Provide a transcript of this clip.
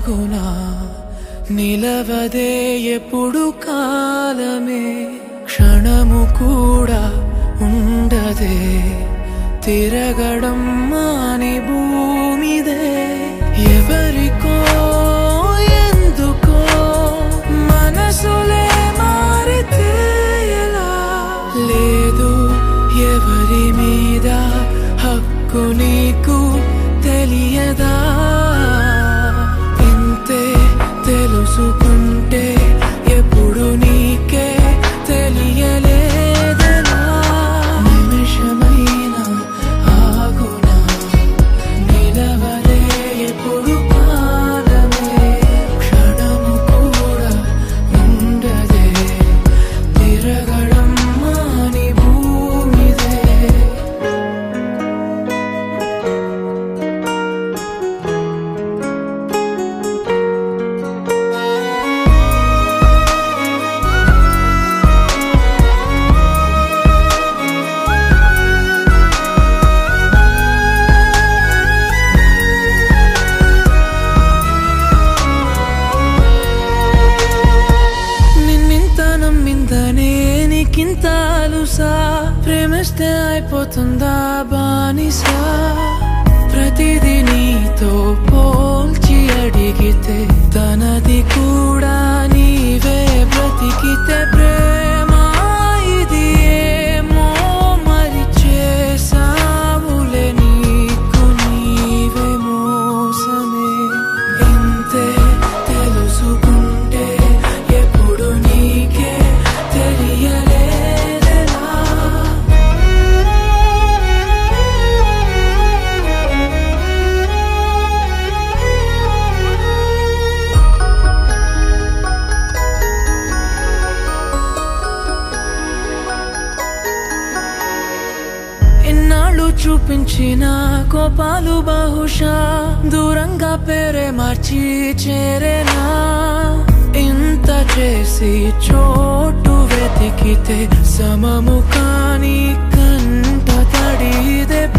ఆగునా నిలవదే ఎప్పుడు కాలమే క్షణము కూడా ఉండదే తిరగడం మాని భూమిదే ఎవరికో ఎందుకో మనసులే మారితే ఎలా లేదు ఎవరి మీద హక్కు నీకు తెలియదా ఇంతే తెలుసుకుంటే ఎప్పుడు నీకే తెలియలేదనా నిమిషమైన ఆగునా నిలవదే ఎప్పుడు కాలమే క్షణము కూడా ఉండదే తిరగడం మాని భూమిదే నిన్నింత నమ్మిందనే నీకింత అలుసా ప్రేమిస్తే అయిపోతుందా బానిసా ప్రతిదీ నీతో పోల్చి అడిగితే తనది కూడా నీవే బ్రతికితే ప్రేమ ఇది ఏమో మరి చేసావులే నీకు నీవే మోసమే ఇంతే తెలుసుకుంటే ఎప్పుడు నీకే తెలియలేదనా ఇన్నాళ్ళు చూపించిన కోపాలు బహుశా దూరంగా పేరే మార్చి చేరేనా ఇంత చేసి చోటు వెతికితే సమము కాని కంట తడిదే